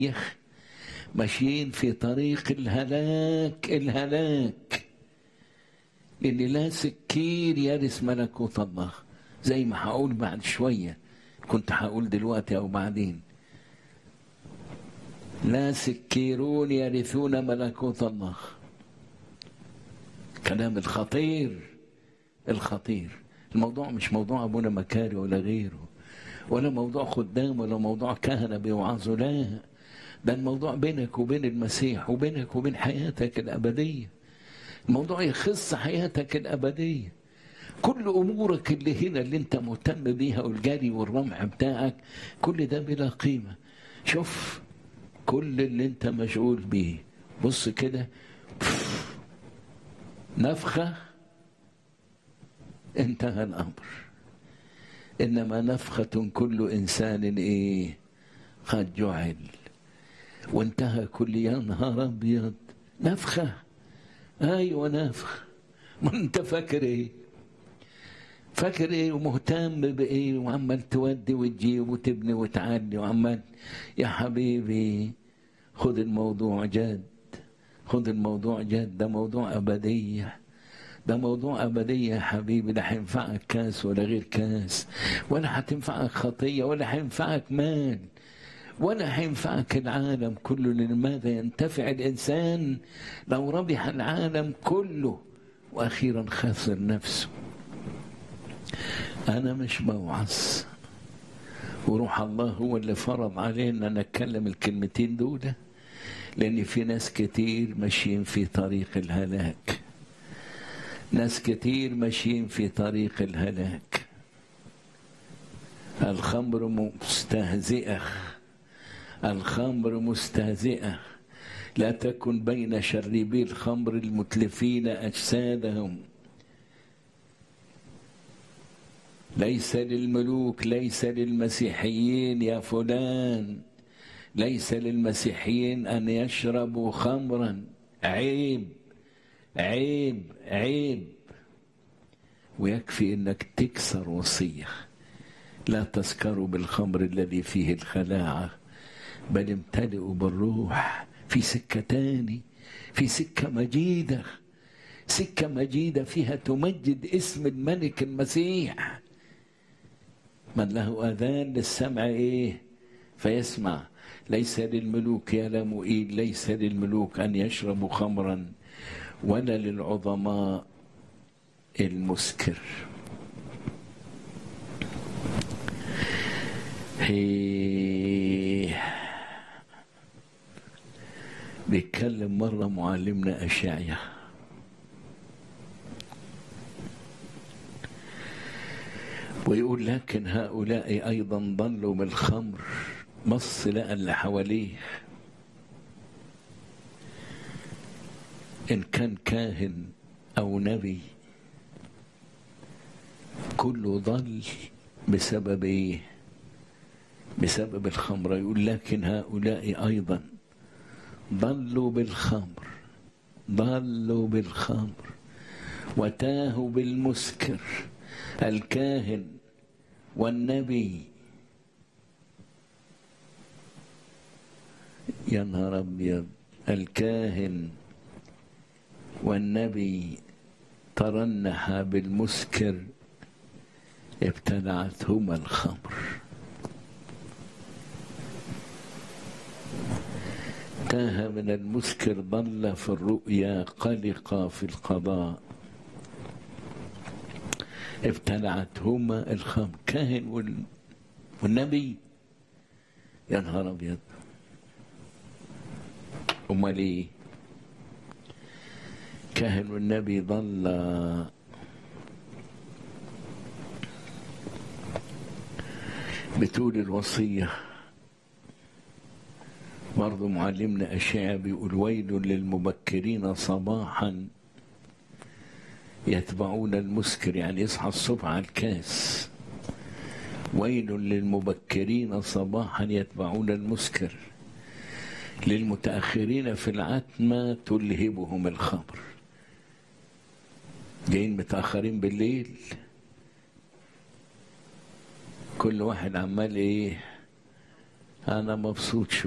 يخ ماشيين في طريق الهلاك الهلاك لأن لا سكير يرث ملكوت الله زي ما هقول بعد شوية كنت هقول دلوقتي أو بعدين لا سكيرون يرثون ملكوت الله كلام الخطير الخطير الموضوع مش موضوع أبونا مكاري ولا غيره ولا موضوع خدام ولا موضوع كهنة بيوعظوا لا ده الموضوع بينك وبين المسيح وبينك وبين حياتك الأبدية الموضوع يخص حياتك الأبدية كل أمورك اللي هنا اللي أنت مهتم بيها والجري والرمح بتاعك كل ده بلا قيمة شوف كل اللي أنت مشغول بيه بص كده نفخة انتهى الأمر إنما نفخة كل إنسان إيه قد جعل وانتهى كل يا نهار أبيض نفخة أيوة نفخ ما أنت فاكر إيه فاكر ايه ومهتم بايه وعمال تودي وتجيب وتبني وتعلي وعمال يا حبيبي خد الموضوع جد خد الموضوع جد ده موضوع أبدية ده موضوع أبدية يا حبيبي لا هينفعك كاس ولا غير كاس ولا هتنفعك خطية ولا هينفعك مال ولا هينفعك العالم كله لماذا ينتفع الإنسان لو ربح العالم كله وأخيرا خسر نفسه أنا مش موعظ وروح الله هو اللي فرض علينا أن نتكلم الكلمتين دول لأن في ناس كتير ماشيين في طريق الهلاك ناس كتير ماشيين في طريق الهلاك الخمر مستهزئة الخمر مستهزئة لا تكن بين شربي الخمر المتلفين أجسادهم ليس للملوك ليس للمسيحيين يا فلان ليس للمسيحيين ان يشربوا خمرا عيب عيب عيب ويكفي انك تكسر وصيه لا تسكروا بالخمر الذي فيه الخلاعه بل امتلئوا بالروح في سكه تاني في سكه مجيده سكه مجيده فيها تمجد اسم الملك المسيح من له اذان للسمع ايه فيسمع ليس للملوك يا لمؤيد ليس للملوك ان يشربوا خمرا ولا للعظماء المسكر هي بيتكلم مرة معلمنا أشعيا ويقول لكن هؤلاء أيضا ضلوا بالخمر بص لقى اللي حواليه إن كان كاهن أو نبي كله ضل بسبب إيه؟ بسبب الخمر يقول لكن هؤلاء أيضا ضلوا بالخمر ضلوا بالخمر وتاهوا بالمسكر الكاهن والنبي يا نهار ابيض الكاهن والنبي ترنح بالمسكر ابتلعتهما الخمر تاه من المسكر ضل في الرؤيا قلق في القضاء ابتلعتهما الخمر كاهن والنبي يا نهار ابيض امال ايه كاهن والنبي ضل بتقول الوصية برضه معلمنا أشياء بيقول ويل للمبكرين صباحا يتبعون المسكر يعني يصحى الصبح على الكاس ويل للمبكرين صباحا يتبعون المسكر للمتأخرين في العتمة تلهبهم الخمر جايين متأخرين بالليل كل واحد عمال ايه انا مبسوط شو